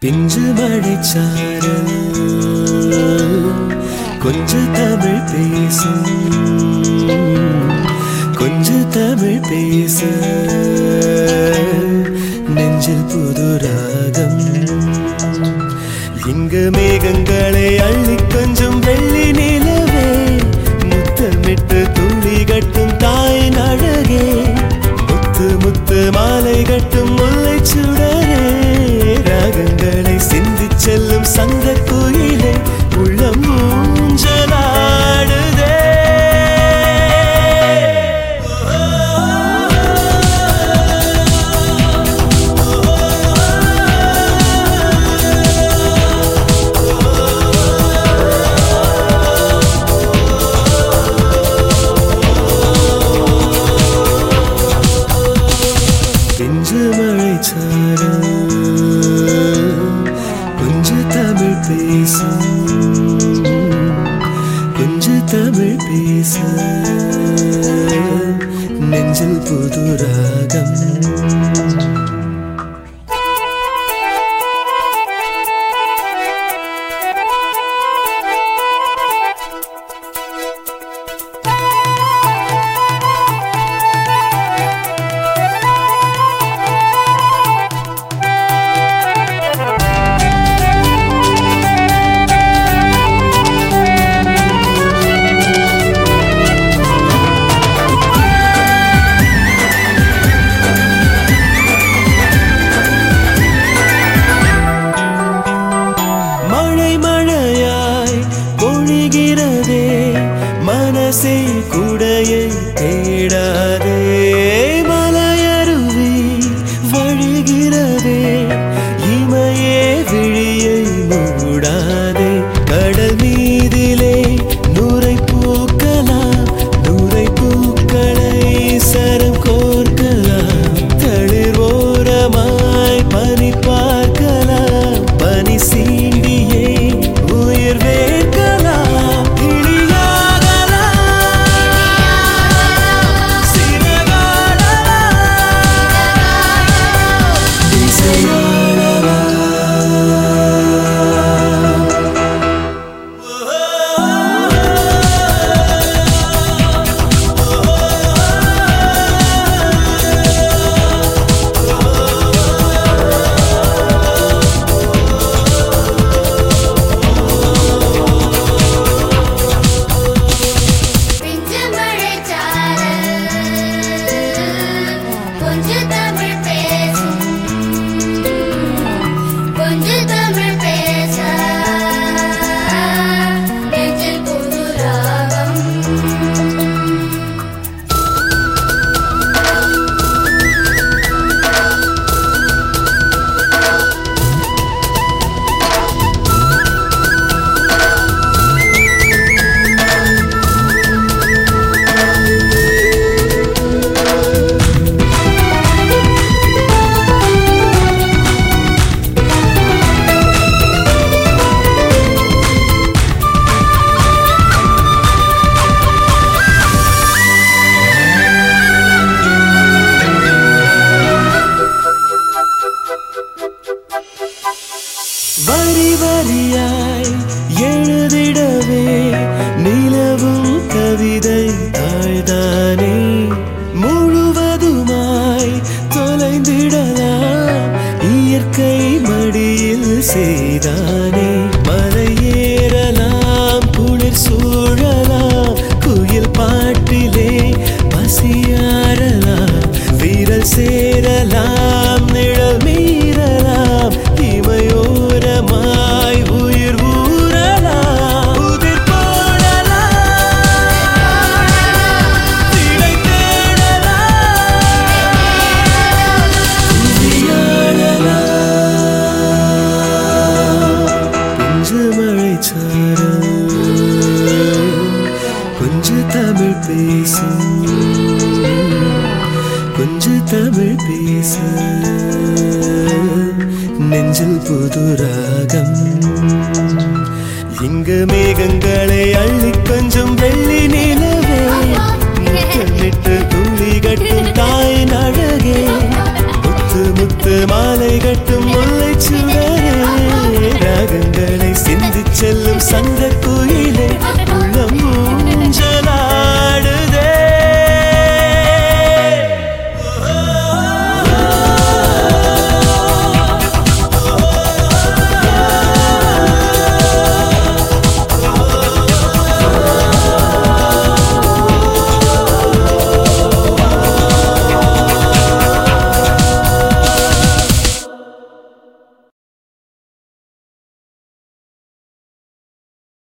பிஞ்சு மழைச்சாரல் கொஞ்ச தமிழ் பேசும் கொஞ்ச தமிழ் பேச நெஞ்சில் புது ராகம் இங்கு மேகங்களை அள்ளி கொஞ்சம் வெள்ளி நிலவே முத்தமிட்டு துளி கட்டும் தாயின் அழகே முத்து முத்து மாலை கட்டும் முல்லை சுடரே ராகங்களை சிந்திச் செல்லும் சங்க குயிலே உள்ளம் ஊஞ்சலாடுதே பிஞ்சு மழை கொஞ்ச தமிழ் பேச கொஞ்ச தமிழ் பேச நெஞ்சில் புது ராகம் மழை மழையாய் பொழிகிறதே மனசே குடையை தேடாதே மலையருவி வழிகிறதே இமையே விழியை மூடாதே கடல் மீதிலே நுரை பூக்கலாம் நுரை பூக்களை சரம் கோர்க்கலாம் தளிர் ஓரமாய் பனி பார்க்கலாம் பனி சீண்டியே உயிர் வேர்க்கலாம் கிளியாகலாம் சிறகாடலாம் இசையாடலாம் பிஞ்சு மழைச்சாரல் கொஞ்சம் தமிழ் பேசும் கொஞ்சம் தமிழ் பேச நெஞ்சில் புது ராகம் வரி வரியாய் எழுதிடவே நிலவும் கவிதை தாழ்தானே முழுவதுமாய் தொலைந்திடலாம் இயற்கை மடியில் செய்தானே மலை ஏறலாம் குளிர் சூழலாம் குயில் பாட்டிலே பசியாரலாம் வீரல் சேரலாம் நிழல் மீறலாம் இமையோரமாய் உயிர் ஊறலாம் உதிர் போடலாம் திடை தேடலாம் குதியாடலாம் பிஞ்சு மழை கொஞ்ச தமிழ் பேசும் கொஞ்ச தமிழ் பேச நெஞ்சில் புது ராகம் இங்கு மேகங்களை அள்ளி கொஞ்சம் வெள்ளி நிலவே முத்தமிட்டு துளி கட்டும் தாயின் அழகே முத்து முத்து மாலை கட்டும் முல்லை சுடரே